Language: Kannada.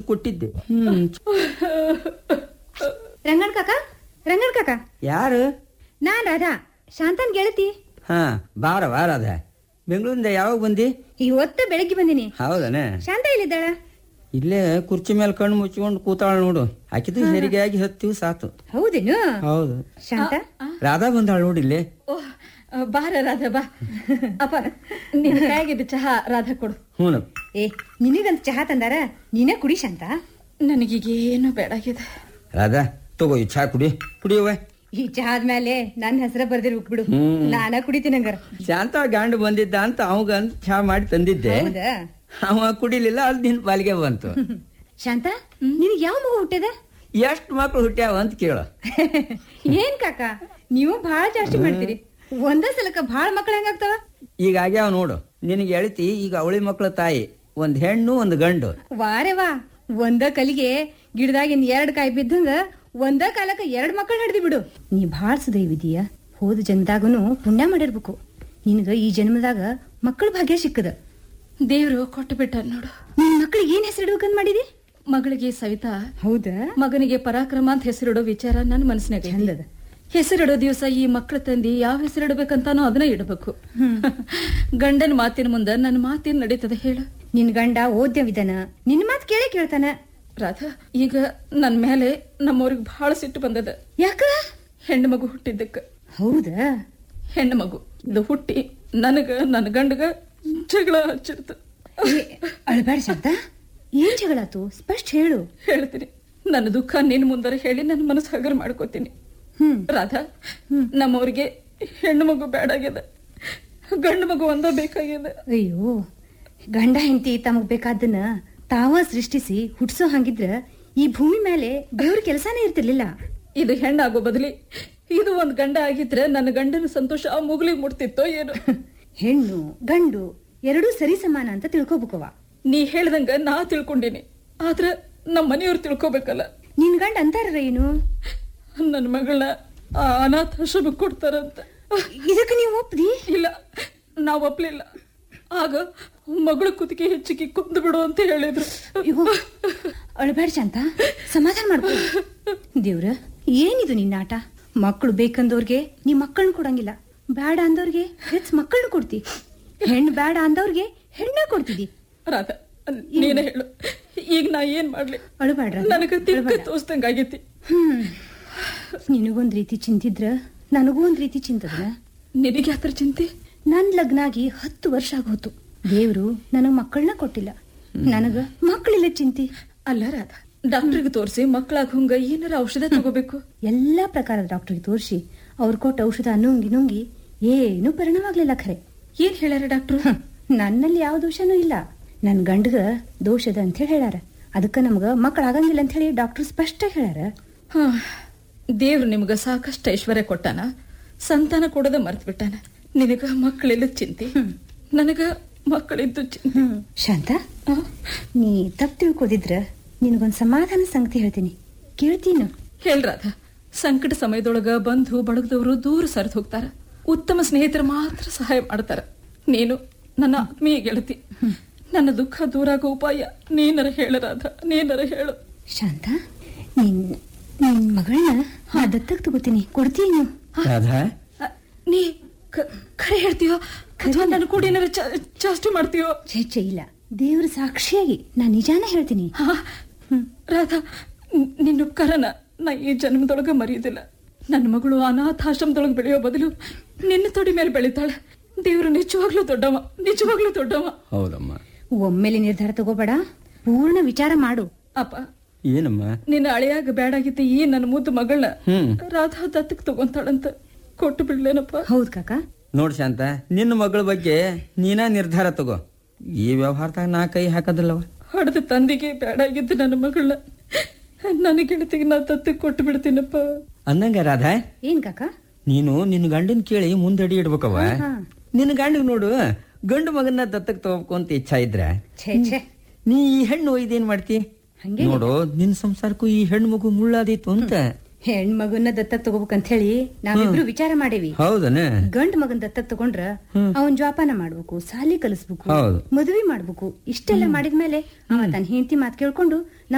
ಕೊಟ್ಟಿದ್ದೆ ಹ್ಮ್ ರಂಗಣ್ ಕಾಕ ರಂಗಣ್ ಕಾಕ ಯಾರು ನಾನ್ ರಾಧಾ ಶಾಂತನ್ ಗೆಳತಿ ಹಾ ಬಾರ ಬಾರ ಅದ ಬೆಂಗಳೂರಿಂದ ಯಾವಾಗ ಬಂದಿ ಇವತ್ತ ಬೆಳಗ್ಗೆ ಬಂದಿನಿ ಹೌದನ ಶಾಂತ ಎಲ್ಲಿದ್ದಾಳ ಇಲ್ಲೇ ಕುರ್ಚಿ ಮೇಲೆ ಕಣ್ಣು ಮುಚ್ಕೊಂಡು ಕೂತಾಳ ನೋಡು ಆಕಿದು ಹೆರಿಗೆ ಆಗಿ ಹತ್ತಿವ್ ಸಾತು ಹೌದೇನು ಹೌದು ಶಾಂತ ರಾಧಾ ಬಂದಾಳ ನೋಡಿಲ್ಲೇ ಓಹ್ ಬಾರ ರಾಧಾ ಬಾ ಅಪ್ಪ ನಿನ್ ಕೈಯಾಗಿದ್ದ ಚಹಾ ರಾಧಾ ಕೊಡು ಹ್ಞೂ ಏ ನಿನಗಂತ ಚಹಾ ತಂದಾರ ನೀನೇ ಕುಡಿ ಶಾಂತ ನನಗೀಗ ಏನು ಬೇಡಾಗಿದೆ ರಾಧಾ ತಗೋ ಈ ಚಾ ಕುಡಿ ಕುಡಿಯುವ ಈ ಚಹಾದ ಮೇಲೆ ನನ್ನ ಹೆಸರ ಬರ್ದಿರ್ಬೇಕು ಬಿಡು ಹ್ಮ್. ನಾನ ಕುಡಿತೀನಿ ಹಂಗಾರ ಶಾಂತ ಗಂಡು ಬಂದಿದ್ದ ಅಂತ ಅವಾಗ ಚಾ ಮಾಡಿ ತಂದಿದ್ದೆ ಹೌದಾ ಅವ ಕುಡಿಲಿಲ್ಲ ಅದು ನಿನ್ ಪಾಲಿಗೆ ಬಂತು ಶಾಂತ ನಿನಗೆ ಯಾವ ಮಗು ಹುಟ್ಟಿದೆ ಎಷ್ಟು ಮಕ್ಳು ಹುಟ್ಟ್ಯಾವ ಅಂತ ಕೇಳು ಏನ್ ಕಾಕ ನೀವು ಬಹಳ ಜಾಸ್ತಿ ಮಾಡ್ತೀರಿ ಒಂದೇ ಸಲಕ್ಕ ಬಹಳ ಮಕ್ಳು ಹೆಂಗಾಗ್ತಾವ ಈಗ ಆಗ್ಯಾವ ನೋಡು ನಿನಗೆ ಎಳಿತಿ ಈಗ ಅವಳಿ ಮಕ್ಳ ತಾಯಿ ಒಂದ್ ಹೆಣ್ಣು ಒಂದ್ ಗಂಡು ವಾರೆ ವಾ ಒಂದ ಕಲಿಗೆ ಗಿಡದಾಗಿನ್ ಎರಡ್ ಕಾಯಿ ಬಿದ್ದಂಗ ಒಂದ ಕಾಲಕ್ಕ ಎರಡ್ ಮಕ್ಕಳು ಹಿಡ್ದಿ ಬಿಡು ನೀ ಭಾಳ ಸುದೈವಿದೀಯ ಹೋದ ಜನ್ಮದಾಗನು ಪುಣ್ಯ ಮಾಡಿರ್ಬೇಕು ನಿನಗ ಈ ಜನ್ಮದಾಗ ಮಕ್ಕಳ ಭಾಗ್ಯ ಸಿಕ್ಕದ ದೇವ್ರು ಕೊಟ್ಟು ಬಿಟ್ಟ ನೋಡು ನಿನ್ ಮಕ್ಳಿಗೆ ಏನ್ ಹೆಸರಿಡ್ಬೇಕಂತ ಮಾಡಿದಿ ಮಗಳಿಗೆ ಸವಿತಾ ಹೌದಾ ಮಗನಿಗೆ ಪರಾಕ್ರಮ ಅಂತ ಹೆಸರಿಡೋ ವಿಚಾರ ನನ್ನ ಮನಸ್ಸಿನಾಗ ಐತಿ. ಚಂದದ. ಹೆಸರಿಡೋ ದಿವಸ ಈ ಮಕ್ಕಳ ತಂದಿ ಯಾವ ಹೆಸರಿಡಬೇಕಂತಾನೋ ಅದನ್ನ ಇಡಬೇಕು ಗಂಡನ ಮಾತಿನ ಮುಂದೆ ನನ್ನ ಮಾತೇನ್ ನಡೀತದೆ ಹೇಳು ನಿನ್ ಗಂಡ ಓದ್ಯವಿದನ ನಿನ್ ಮಾತ್ ಕೇಳೇ ಕೇಳ್ತಾನ ರಾಧಾ ಈಗ ನನ್ ಮೇಲೆ ನಮ್ಮವ್ರಿಗೆ ಬಹಳ ಸಿಟ್ಟು ಬಂದದ ಯಾಕ ಹೆಣ್ಣು ಮಗು ಹುಟ್ಟಿದ್ದಕ್ಕ ಹೌದಾ ಹೆಣ್ಣು ಮಗು ಇದು ಹುಟ್ಟಿ ನನಗ ನನ್ನ ಗಂಡಗ ಜಗಳ ಹಚ್ಚಿರ್ತು ಅಳ್ಬೇಡ ಶಬ್ದ ಏನ್ ಜಗಳಾತು ಸ್ಪಷ್ಟ ಹೇಳು ಹೇಳ್ತೀನಿ ನನ್ನ ದುಃಖ ನಿನ್ ಮುಂದರ ಹೇಳಿ ನನ್ನ ಮನಸ್ಸು ಹಗರ ಮಾಡ್ಕೋತೀನಿ ಹ್ಮ್ ರಾಧಾ ನಮ್ಮವ್ರಿಗೆ ಹೆಣ್ಣು ಮಗು ಬೇಡಾಗ್ಯದ ಗಂಡು ಮಗು ಒಂದ ಬೇಕಾಗ್ಯದ ಅಯ್ಯೋ ಗಂಡ ಹೆಂಡತಿ ತಮಗ್ ಬೇಕಾದನ್ನ ತಾವ ಸೃಷ್ಟಿಸಿ ಹುಟ್ಸೋ ಹಂಗಿದ್ರ ಈ ಭೂಮಿ ಮೇಲೆ ದೇವ್ರ ಕೆಲಸನೇ ಇರ್ತಿರ್ಲಿಲ್ಲ ಇದು ಹೆಣ್ಣಾಗೋ ಬದಲಿ ಇದು ಒಂದ್ ಗಂಡ ಆಗಿದ್ರೆ ನನ್ನ ಗಂಡನ ಸಂತೋಷ ಆ ಮುಗುಲಿಗೆ ಮುಟ್ತಿತ್ತೋ ಏನು ಹೆಣ್ಣು ಗಂಡು ಎರಡೂ ಸರಿ ಸಮಾನ ಅಂತ ತಿಳ್ಕೊಬೇಕವ ನೀ ಹೇಳ್ದಂಗ ನಾ ತಿಳ್ಕೊಂಡಿನಿ ಆದ್ರ ನಮ್ಮ ಮನೆಯವ್ರು ತಿಳ್ಕೊಬೇಕಲ್ಲ ನಿನ್ ಗಂಡ ಅಂತಾರ ಏನು ನನ್ನ ಮಗಳನ್ನ ಆ ಅನಾಥಾಶ್ರಮಕ್ಕೆ ಕೊಡ್ತಾರಂತ ಇದಕ್ಕೆ ನೀವು ಒಪ್ದಿ ಇಲ್ಲ ನಾವ್ ಒಪ್ಲಿಲ್ಲ ಆಗ ಮಗಳು ಕುತ್ತಿಗೆ ಹೆಚ್ಚಿಗೆ ಕೊಂದು ಬಿಡು ಅಂತ ಹೇಳಿದ್ರು ಅಯ್ಯೋ ಅಳ್ಬೇಡ ಶಾಂತ ಸಮಾಧಾನ ಮಾಡ್ಕೊ ದೇವ್ರ ಏನಿದು ನಿನ್ನ ಆಟ ಮಕ್ಕಳು ಬೇಕಂದವ್ರಿಗೆ ನೀ ಮಕ್ಕಳನ್ನ ಕೊಡಂಗಿಲ್ಲ ಬೇಡ ಅಂದವ್ರಿಗೆ ಹೆಚ್ಚು ಮಕ್ಕಳನ್ನ ಕೊಡ್ತಿ ಹೆಣ್ಣು ಬೇಡ ಅಂದವ್ರಿಗೆ ಹೆಣ್ಣ ಕೊಡ್ತಿದಿ ರಾಧಾ ನೀನೇ ಹೇಳು ಈಗ ನಾ ಏನ್ ಮಾಡ್ಲಿ ಅಳ್ಬೇಡ್ರ ನನಗ ತಿಕ್ಕ ತೋಸ್ದಂಗಾಗೈತಿ ಹ್ಮ್ ನಿನಗೊಂದ್ ರೀತಿ ಚಿಂತಿದ್ರ ನನಗೂ ಒಂದ್ ರೀತಿ ಚಿಂತದ ನಿನಗೆ ಯಾತ್ರ ಚಿಂತೆ ನನ್ ಲಗ್ನ ಆಗಿ ಹತ್ತು ವರ್ಷ ಆಗೋತು ದೇವ್ರು ನನಗ್ ಮಕ್ಕಳನ್ನ ಕೊಟ್ಟಿಲ್ಲ ನನಗ ಮಕ್ಕಳಿಲ್ಲ ಚಿಂತಿ ಅಲ್ಲ ರಾಧಾ ಡಾಕ್ಟರ್ಗೆ ತೋರಿಸಿ ಮಕ್ಕಳಾಗ ಹುಂಗ ಏನಾರ ಔಷಧ ತಗೋಬೇಕು ಎಲ್ಲಾ ಪ್ರಕಾರದ ಡಾಕ್ಟರ್ಗೆ ತೋರಿಸಿ ಅವ್ರು ಕೊಟ್ಟ ಔಷಧ ನುಂಗಿ ನುಂಗಿ ಏನು ಪರಿಣಾಮವಾಗ್ಲಿಲ್ಲ ಖರೆ ಏನ್ ಹೇಳ್ಯಾರ ಡಾಕ್ಟ್ರು ಹ್ಮ್, ನನ್ನಲ್ಲಿ ಯಾವ ದೋಷನೂ ಇಲ್ಲ ನನ್ ಗಂಡಗ ದೋಷದ ಅಂತ ಹೇಳಿ ಹೇಳ್ಯಾರ ಅದಕ್ಕ ನಮ್ಗ ಮಕ್ಕಳಾಗಂಗಿಲ್ಲ ಅಂತ ಹೇಳಿ ಡಾಕ್ಟರ್ ಸ್ಪಷ್ಟ ಹೇಳ್ಯಾರ ಹಾ ದೇವ್ರು ನಿಮ್ಗ ಸಾಕಷ್ಟು ಐಶ್ವರ್ಯ ಕೊಟ್ಟಾನ ಸಂತಾನ ಕೊಡದ ಮರ್ತ್ ಬಿಟ್ಟಾನ ನಿನಗ ಮಕ್ಕಳಿಲ್ಲ ಚಿಂತೆ ನನಗ ಮಕ್ಕಳಿದ್ದು ಚಿಂತೆ ಹ್ಮ್ ಶಾಂತ ಆ, ನೀ ತಪ್ಪು ತಿಳ್ಕೋದಿದ್ರ ನಿನಗೊಂದ್ ಸಮಾಧಾನ ಸಂಗತಿ ಹೇಳ್ತೀನಿ ಕೇಳ್ತೀನು ಹೇಳ್ ರಾಧಾ ಸಂಕಟ ಸಮಯದೊಳಗ ಬಂಧು ಬಳಗದವರು ದೂರ ಸರಿದು ಹೋಗ್ತಾರ ಉತ್ತಮ ಸ್ನೇಹಿತರು ಮಾತ್ರ ಸಹಾಯ ಮಾಡ್ತಾರ ನೀನು ನನ್ನ ಆತ್ಮೀಯ ಗೆಳತಿ ನನ್ನ ದುಃಖ ದೂರ ಆಗೋ ಉಪಾಯ ನೀನರ ಹೇಳು ರಾಧಾ ನೀನರ ಹೇಳು ಶಾಂತ ನಿನ್ ನಿನ್ ಮಗಳನ್ನ ನಾ ದತ್ತಕ್ ತಗೋತೀನಿ ಕೊಡ್ತೀನಿ ರಾಧಾ ಅ, ನೀ ಕ- ಖರೆ ಹೇಳ್ತೀಯೋ ಅಥವಾ ನನ್ನ ಕೂಡ ಏನಾರ ಚ- ಚಾಷ್ಟೆ ಮಾಡ್ತೀಯೋ ಛೇ ಛೇ ಇಲ್ಲ ದೇವ್ರ ಸಾಕ್ಷಿಯಾಗಿ ನಾ ನಿಜಾನ ಹೇಳ್ತೀನಿ ಹಾ, ರಾಧಾ ನ್- ನಿನ್ನ ಉಪಕಾರನ ನಾ ಈ ಜನ್ಮದೊಳಗ ಮರೆಯುದಿಲ್ಲ ನನ್ನ ಮಗಳು ಅನಾಥಾಶ್ರಮದೊಳಗೆ ಬೆಳೆಯೋ ಬದಲು ನಿನ್ನ ತೊಡಿ ಮೇಲೆ ಬೆಳಿತಾಳೆ ದೇವ್ರು ನಿಜವಾಗ್ಲೂ ದೊಡ್ಡವ ನಿಜವಾಗ್ಲೂ ದೊಡ್ಡವ ಹೌದಮ್ಮ ಒಮ್ಮೆಲೆ ನಿರ್ಧಾರ ತಗೋಬೇಡ ಪೂರ್ಣ ವಿಚಾರ ಮಾಡು ಅಪ್ಪ ಏನಮ್ಮ ನಿನ್ನ ಅಳಿಯಾಗ ಬೇಡಾಗಿದ್ದ ಈ ನನ್ನ ಮುದ್ದು ಮಗಳನ್ನ ಹ್ಮ್ ರಾಧಾ ದತ್ತಕ್ ತಗೊಂತಾಳಂತ ಕೊಟ್ಟು ಬಿಡ್ಲೇನಪ್ಪ ಹೌದ್ ಕಾಕ ನೋಡ್ ಶಾಂತ ನಿನ್ನ ಮಗಳ ಬಗ್ಗೆ ನೀನ ನಿರ್ಧಾರ ತಗೋ ಈ ವ್ಯವಹಾರದಾಗ ನಾ ಕೈ ಹಾಕೋದಿಲ್ಲವ ಹೊಡೆದ ತಂದೆಗೆ ಬೇಡಾಗಿದ್ದ ನನ್ನ ಮಗಳನ್ನ ನನ್ನ ಗೆಳತಿಗೆ ನಾ ದತ್ತಕ್ ಕೊಟ್ಟು ಬಿಡ್ತೀನಪ್ಪ ಅಂದಂಗ ರಾಧಾ ಏನ್ ಕಾಕ ನೀನು ನಿನ್ನ ಗಂಡನ್ ಕೇಳಿ ಮುಂದಡಿ ಇಡ್ಬೇಕವ ಹಾ. ನಿನ್ನ ಗಂಡಗ್ ನೋಡು ಗಂಡು ಮಗನ್ನ ದತ್ತಕ್ ತಗೋಬೇಕು ಅಂತ ಇಚ್ಛಾ ಇದ್ರ ಛೇ ಛೇ ನೀ ಈ ಹೆಣ್ಣು ಒಯ್ದೇನ್ ಮಾಡ್ತಿ ಹಂಗೆ ನೋಡು ನಿನ್ ಸಂಸಾರಕ್ಕೂ ಈ ಹೆಣ್ಣು ಮಗು ಮುಳ್ಳಾದೀತು ಅಂತ ಹೆಣ್ ಮಗನ್ನ ದತ್ತಕ್ ತಗೋಬೇಕಂತ ಹೇಳಿ ನಾವಿಬ್ರು ವಿಚಾರ ಮಾಡೇವಿ ಹೌದನ ಗಂಡ್ ಮಗನ್ ದತ್ತಕ್ ತಗೊಂಡ್ರ ಅವನ್ ಜೋಪಾನ ಮಾಡ್ಬೇಕು ಸಾಲಿ ಕಲಿಸ್ಬೇಕು ಹೌದು. ಮದುವೆ ಮಾಡ್ಬೇಕು ಇಷ್ಟೆಲ್ಲ ಮಾಡಿದ್ಮೇಲೆ ಅವ ತನ್ನ ಹೆಂಡತಿ ಮಾತ್ ಕೇಳ್ಕೊಂಡು